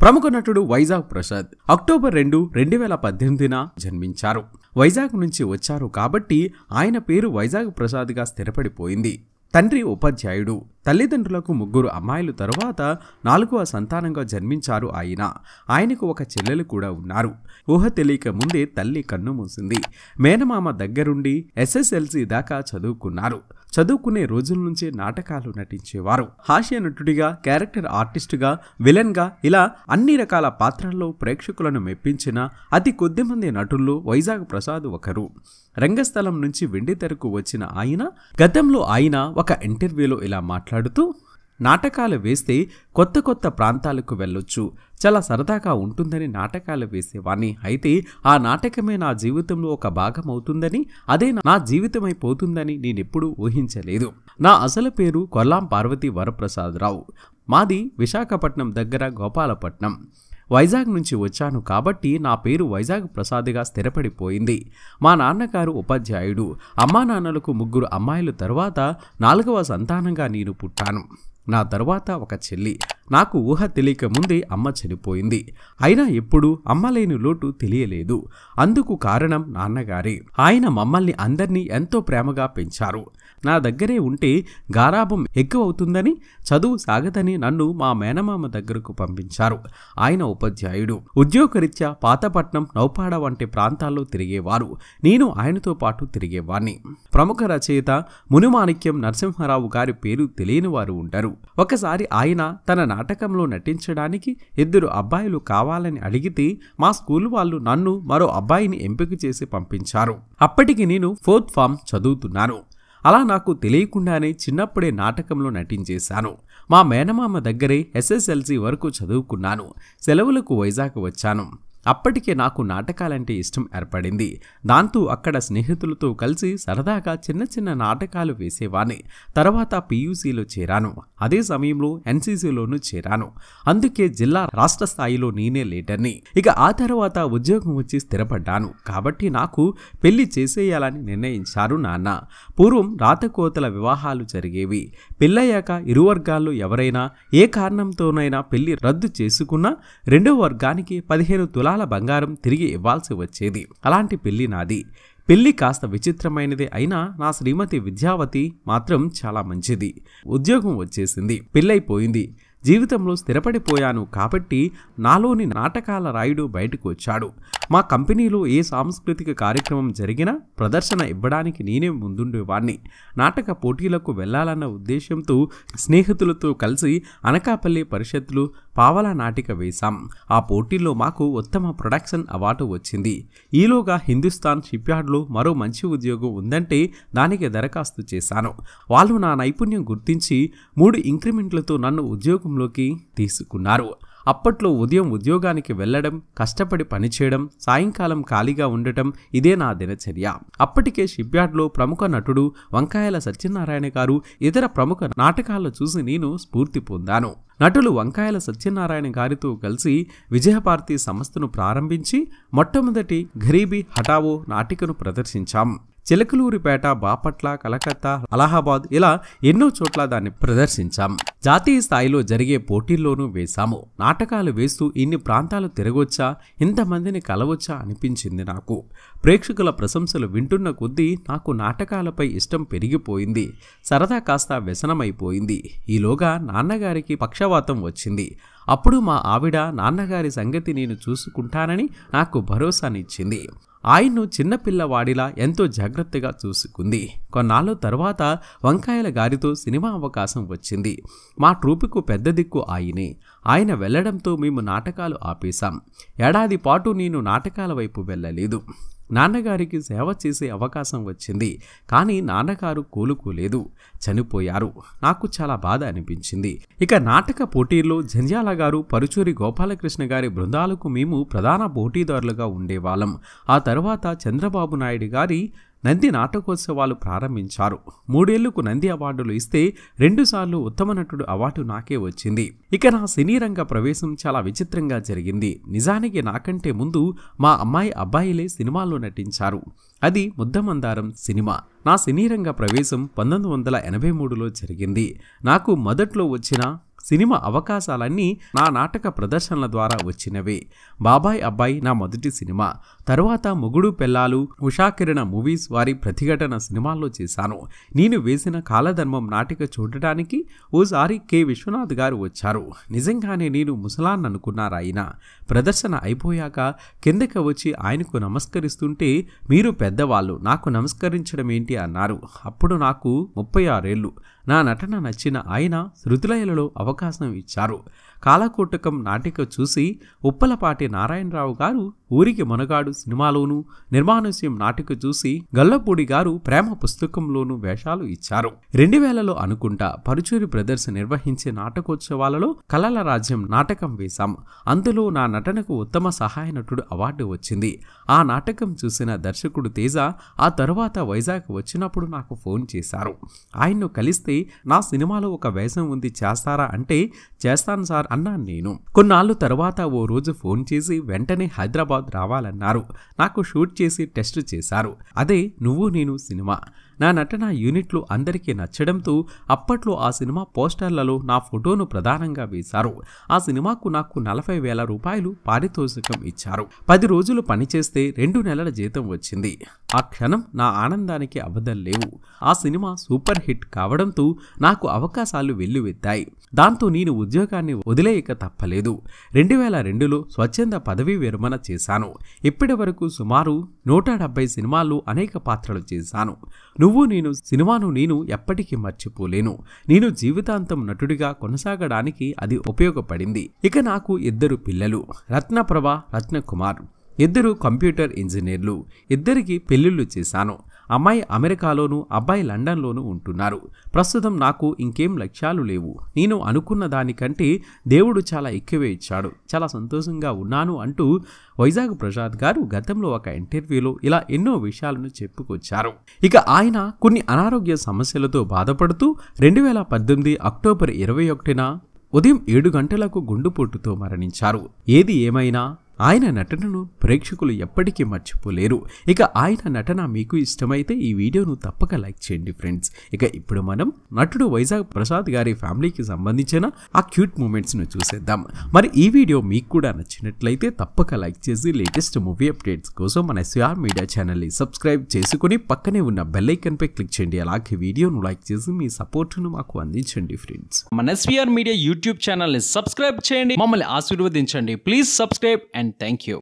ప్రముఖ నటుడు వైజాగ్ ప్రసాద్ అక్టోబర్ రెండు రెండు వేల పద్దెనిమిదిన జన్మించారు వైజాగ్ నుంచి వచ్చారు కాబట్టి ఆయన పేరు వైజాగ్ ప్రసాద్గా స్థిరపడిపోయింది తండ్రి ఉపాధ్యాయుడు తల్లిదండ్రులకు ముగ్గురు అమ్మాయిలు తరువాత నాలుగవ సంతానంగా జన్మించారు ఆయన ఆయనకు ఒక చెల్లెలు కూడా ఉన్నారు ఊహ తెలియక ముందే తల్లి కన్ను మూసింది మేనమామ దగ్గరుండి ఎస్ఎస్ఎల్సి దాకా చదువుకున్నారు చదువుకునే రోజుల నుంచే నాటకాలు నటించేవారు హాస్య నటుడిగా క్యారెక్టర్ ఆర్టిస్టుగా విలన్గా ఇలా అన్ని రకాల పాత్రల్లో ప్రేక్షకులను మెప్పించిన అతి కొద్దిమంది నటుల్లో వైజాగ్ ప్రసాద్ ఒకరు రంగస్థలం నుంచి వెండితెరకు వచ్చిన ఆయన గతంలో ఆయన ఒక ఇంటర్వ్యూలో ఇలా మాట్లాడుతూ నాటకాలు వేస్తే కొత్త కొత్త ప్రాంతాలకు వెళ్ళొచ్చు చాలా సరదాగా ఉంటుందని నాటకాలు వేసేవాణ్ణి అయితే ఆ నాటకమే నా జీవితంలో ఒక భాగం అవుతుందని అదే నా జీవితమైపోతుందని నేనెప్పుడూ ఊహించలేదు నా అసలు పేరు కొల్లాం పార్వతి వరప్రసాదరావు మాది విశాఖపట్నం దగ్గర గోపాలపట్నం వైజాగ్ నుంచి వచ్చాను కాబట్టి నా పేరు వైజాగ్ ప్రసాద్గా స్థిరపడిపోయింది మా నాన్నగారు ఉపాధ్యాయుడు అమ్మా నాన్నలకు ముగ్గురు అమ్మాయిలు తర్వాత నాలుగవ సంతానంగా నేను పుట్టాను నా తర్వాత ఒక చెల్లి నాకు ఊహ తెలియక ముందే అమ్మ చనిపోయింది అయినా ఎప్పుడూ అమ్మ లేని లోటు తెలియలేదు అందుకు కారణం నాన్నగారే ఆయన మమ్మల్ని అందరినీ ఎంతో ప్రేమగా పెంచారు నా దగ్గరే ఉంటే గారాభం ఎక్కువ అవుతుందని చదువు సాగదని నన్ను మా మేనమామ దగ్గరకు పంపించారు ఆయన ఉపాధ్యాయుడు ఉద్యోగరీత్యా పాతపట్నం నౌపాడ వంటి ప్రాంతాల్లో తిరిగేవారు నేను ఆయనతో పాటు తిరిగేవాణ్ణి ప్రముఖ రచయిత మునిమాణిక్యం నరసింహారావు గారి పేరు తెలియని వారు ఉండరు ఒకసారి ఆయన తన నాటకంలో నటించడానికి ఇద్దరు అబ్బాయిలు కావాలని అడిగితే మా స్కూల్ వాళ్ళు నన్ను మరో అబ్బాయిని ఎంపిక చేసి పంపించారు అప్పటికి నేను ఫోర్త్ ఫామ్ చదువుతున్నాను అలా నాకు తెలియకుండానే చిన్నప్పుడే నాటకంలో నటించేశాను మా మేనమామ దగ్గరే ఎస్ఎస్ఎల్సి వరకు చదువుకున్నాను సెలవులకు వైజాగ్ వచ్చాను అప్పటికే నాకు నాటకాలంటే ఇష్టం ఏర్పడింది దాంతో అక్కడ స్నేహితులతో కలిసి సరదాగా చిన్న చిన్న నాటకాలు వేసేవాణ్ణి తర్వాత పీయూసీలో చేరాను అదే సమయంలో ఎన్సీసీలోనూ చేరాను అందుకే జిల్లా రాష్ట్ర స్థాయిలో నేనే లీడర్ని ఇక ఆ తర్వాత ఉద్యోగం వచ్చి స్థిరపడ్డాను కాబట్టి నాకు పెళ్లి చేసేయాలని నిర్ణయించారు నాన్న పూర్వం రాతకోతల వివాహాలు జరిగేవి పెళ్ళయ్యాక ఇరు వర్గాల్లో ఎవరైనా ఏ కారణంతోనైనా పెళ్లి రద్దు చేసుకున్నా రెండో వర్గానికి పదిహేను తులాల బంగారం తిరిగి ఇవ్వాల్సి వచ్చేది అలాంటి పెళ్లి నాది పెళ్లి కాస్త విచిత్రమైనదే అయినా నా శ్రీమతి విద్యావతి మాత్రం చాలా మంచిది ఉద్యోగం వచ్చేసింది పెళ్ళైపోయింది జీవితంలో స్థిరపడిపోయాను కాబట్టి నాలోని నాటకాల రాయుడు బయటకు వచ్చాడు మా కంపెనీలో ఏ సాంస్కృతిక కార్యక్రమం జరిగినా ప్రదర్శన ఇవ్వడానికి నేనే ముందుండేవాణ్ణి నాటక పోటీలకు వెళ్లాలన్న ఉద్దేశంతో స్నేహితులతో కలిసి అనకాపల్లి పరిషత్తులు పావల నాటిక వేశాం ఆ పోటీల్లో మాకు ఉత్తమ ప్రొడక్షన్ అవార్డు వచ్చింది ఈలోగా హిందుస్థాన్ షిప్యార్డ్లో మరో మంచి ఉద్యోగం ఉందంటే దానికి దరఖాస్తు చేశాను వాళ్ళు నా నైపుణ్యం గుర్తించి మూడు ఇంక్రిమెంట్లతో నన్ను ఉద్యోగంలోకి తీసుకున్నారు అప్పట్లో ఉదయం ఉద్యోగానికి వెళ్లడం కష్టపడి పనిచేయడం సాయంకాలం ఖాళీగా ఉండటం ఇదే నా దినచర్య అప్పటికే షిప్యార్డ్లో ప్రముఖ నటుడు వంకాయల సత్యనారాయణ గారు ఇతర ప్రముఖ నాటకాల్లో చూసి నేను స్ఫూర్తి పొందాను నటులు వంకాయల సత్యనారాయణ గారితో కలిసి విజయభారతి సంస్థను ప్రారంభించి మొట్టమొదటి గరీబీ హఠావో నాటికను ప్రదర్శించాం చిలకలూరిపేట బాపట్ల కలకత్తా అలహాబాద్ ఇలా ఎన్నో చోట్ల దాన్ని ప్రదర్శించాం జాతీయ స్థాయిలో జరిగే పోటీల్లోనూ వేశాము నాటకాలు వేస్తూ ఇన్ని ప్రాంతాలు తిరగొచ్చా ఇంతమందిని కలవచ్చా అనిపించింది నాకు ప్రేక్షకుల ప్రశంసలు వింటున్న కొద్దీ నాకు నాటకాలపై ఇష్టం పెరిగిపోయింది సరదా కాస్త వ్యసనమైపోయింది ఈలోగా నాన్నగారికి పక్షవాతం వచ్చింది అప్పుడు మా ఆవిడ నాన్నగారి సంగతి నేను చూసుకుంటానని నాకు భరోసానిచ్చింది ఆయన్ను చిన్నపిల్లవాడిలా ఎంతో జాగ్రత్తగా చూసుకుంది కొన్నాళ్ళ తర్వాత వంకాయల గారితో సినిమా అవకాశం వచ్చింది మా ట్రూపుకు పెద్ద దిక్కు ఆయనే ఆయన వెళ్లడంతో మేము నాటకాలు ఆపేశాం ఏడాది పాటు నేను నాటకాల వైపు వెళ్ళలేదు నాన్నగారికి సేవ చేసే అవకాశం వచ్చింది కానీ నాన్నగారు కోలుకోలేదు చనిపోయారు నాకు చాలా బాధ అనిపించింది ఇక నాటక పోటీల్లో జంజాల గారు పరుచూరి గోపాలకృష్ణ గారి బృందాలకు మేము ప్రధాన పోటీదారులుగా ఉండేవాళ్ళం ఆ తర్వాత చంద్రబాబు నాయుడు గారి నంది నాటకోత్సవాలు ప్రారంభించారు మూడేళ్లకు నంది అవార్డులు ఇస్తే రెండుసార్లు ఉత్తమ నటుడు అవార్డు నాకే వచ్చింది ఇక నా సినీ రంగ ప్రవేశం చాలా విచిత్రంగా జరిగింది నిజానికి నాకంటే ముందు మా అమ్మాయి అబ్బాయిలే సినిమాల్లో నటించారు అది ముద్దమందారం సినిమా నా సినీ రంగ ప్రవేశం పంతొమ్మిది వందల ఎనభై మూడులో జరిగింది నాకు మొదట్లో వచ్చిన సినిమా అవకాశాలన్నీ నా నాటక ప్రదర్శనల ద్వారా వచ్చినవే బాబాయ్ అబ్బాయి నా మొదటి సినిమా తరువాత మొగుడు పెళ్ళాలు ఉషాకిరణ మూవీస్ వారి ప్రతిఘటన సినిమాల్లో చేశాను నేను వేసిన కాలధర్మం నాటిక చూడటానికి ఓసారి కె విశ్వనాథ్ గారు వచ్చారు నిజంగానే నేను ముసలాన్ అనుకున్నారాయన ప్రదర్శన అయిపోయాక కిందకి వచ్చి ఆయనకు నమస్కరిస్తుంటే మీరు పెద్దవాళ్ళు నాకు నమస్కరించడం ఏంటి అన్నారు అప్పుడు నాకు ముప్పై ఆరేళ్ళు నా నటన నచ్చిన ఆయన శృతులయలలో అవకాశం ఇచ్చారు కాలకూటకం నాటిక చూసి ఉప్పలపాటి నారాయణరావు గారు ఊరికి మొనగాడు సినిమాలోనూ నిర్మానుష్యం నాటిక చూసి గల్లపూడి గారు ప్రేమ పుస్తకంలోనూ వేషాలు ఇచ్చారు రెండు వేలలో అనుకుంటా పరుచూరి బ్రదర్స్ నిర్వహించే నాటకోత్సవాలలో కళల రాజ్యం నాటకం వేశాం అందులో నా నటనకు ఉత్తమ సహాయ నటుడు అవార్డు వచ్చింది ఆ నాటకం చూసిన దర్శకుడు తేజ ఆ తరువాత వైజాగ్ వచ్చినప్పుడు నాకు ఫోన్ చేశారు ఆయన్ను కలిస్తే నా సినిమాలో ఒక వేషం ఉంది చేస్తారా అంటే చేస్తాను సార్ అన్నాను నేను కొన్నాళ్ళు తర్వాత ఓ రోజు ఫోన్ చేసి వెంటనే హైదరాబాద్ రావాలన్నారు నాకు షూట్ చేసి టెస్ట్ చేశారు అదే నువ్వు నేను సినిమా నా నటన యూనిట్లు అందరికీ నచ్చడంతో అప్పట్లో ఆ సినిమా పోస్టర్లలో నా ఫోటోను ప్రధానంగా వేశారు ఆ సినిమాకు నాకు నలభై వేల రూపాయలు పారితోషికం ఇచ్చారు పది రోజులు పనిచేస్తే రెండు నెలల జీతం వచ్చింది ఆ క్షణం నా ఆనందానికి అవధం లేవు ఆ సినిమా సూపర్ హిట్ కావడంతో నాకు అవకాశాలు వెల్లువెత్తాయి దాంతో నేను ఉద్యోగాన్ని వదిలేయక తప్పలేదు రెండు వేల రెండులో స్వచ్ఛంద పదవీ విరమణ చేశాను ఇప్పటి వరకు సుమారు నూట డెబ్బై సినిమాల్లో అనేక పాత్రలు చేశాను నువ్వు నేను సినిమాను నేను ఎప్పటికీ మర్చిపోలేను నేను జీవితాంతం నటుడిగా కొనసాగడానికి అది ఉపయోగపడింది ఇక నాకు ఇద్దరు పిల్లలు రత్నప్రభ రత్నకుమార్ ఇద్దరు కంప్యూటర్ ఇంజనీర్లు ఇద్దరికి పెళ్లిళ్ళు చేశాను అమ్మాయి అమెరికాలోను అబ్బాయి లండన్లోనూ ఉంటున్నారు ప్రస్తుతం నాకు ఇంకేం లక్ష్యాలు లేవు నేను అనుకున్న దానికంటే దేవుడు చాలా ఎక్కువే ఇచ్చాడు చాలా సంతోషంగా ఉన్నాను అంటూ వైజాగ్ ప్రసాద్ గారు గతంలో ఒక ఇంటర్వ్యూలో ఇలా ఎన్నో విషయాలను చెప్పుకొచ్చారు ఇక ఆయన కొన్ని అనారోగ్య సమస్యలతో బాధపడుతూ రెండు వేల పద్దెనిమిది అక్టోబర్ ఇరవై ఒకటిన ఉదయం ఏడు గంటలకు గుండుపోటుతో మరణించారు ఏది ఏమైనా ఆయన నటనను ప్రేక్షకులు ఎప్పటికీ మర్చిపోలేరు ఇక ఆయన నటన మీకు ఇష్టమైతే ఈ వీడియోను తప్పక లైక్ చేయండి ఫ్రెండ్స్ ఇక ఇప్పుడు మనం నటుడు వైజాగ్ ప్రసాద్ గారి ఫ్యామిలీకి సంబంధించిన ఆ క్యూట్ మూమెంట్స్ను చూసేద్దాం మరి ఈ వీడియో మీకు కూడా నచ్చినట్లయితే తప్పక లైక్ చేసి లేటెస్ట్ మూవీ అప్డేట్స్ కోసం మన ఎస్ఆర్ మీడియా ఛానల్ని సబ్స్క్రైబ్ చేసుకుని పక్కనే ఉన్న బెల్ ఐకన్పై క్లిక్ చేయండి అలాగే వీడియోను లైక్ చేసి మీ సపోర్ట్ను మాకు అందించండి ఫ్రెండ్స్ మన ఎస్వీఆర్ మీడియా యూట్యూబ్ ఛానల్ని సబ్స్క్రైబ్ చేయండి మమ్మల్ని ఆశీర్వదించండి please subscribe and thank you